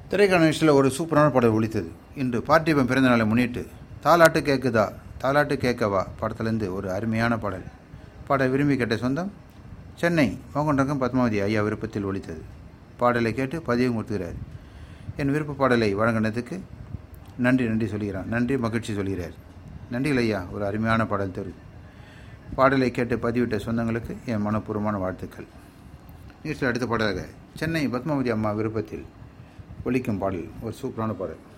திரைக்கான நிகழ்ச்சியில் ஒரு சூப்பரான பாடல் ஒழித்தது இன்று பார்த்திபன் பிறந்த நாளை முன்னிட்டு தாலாட்டு கேட்குதா தாலாட்டு கேட்கவா படத்துலேருந்து ஒரு அருமையான பாடல் பாடல் விரும்பி கேட்ட சொந்தம் சென்னை மோகண்டகம் பத்மாவதி ஐயா விருப்பத்தில் ஒழித்தது பாடலை கேட்டு பதிவு கொடுத்துகிறார் என் விருப்ப பாடலை வழங்கினதுக்கு நன்றி நன்றி சொல்கிறான் நன்றி மகிழ்ச்சி சொல்கிறார் நன்றிகள் ஐயா ஒரு அருமையான பாடல் தரு பாடலை கேட்டு பதிவிட்ட சொந்தங்களுக்கு என் மனப்பூர்வமான வாழ்த்துக்கள் நிகழ்ச்சியில் அடுத்த பாடலாக சென்னை பத்மாவதி அம்மா விருப்பத்தில் ஒலிக்கும் பாடல் ஒரு சூப்பரான பாடல்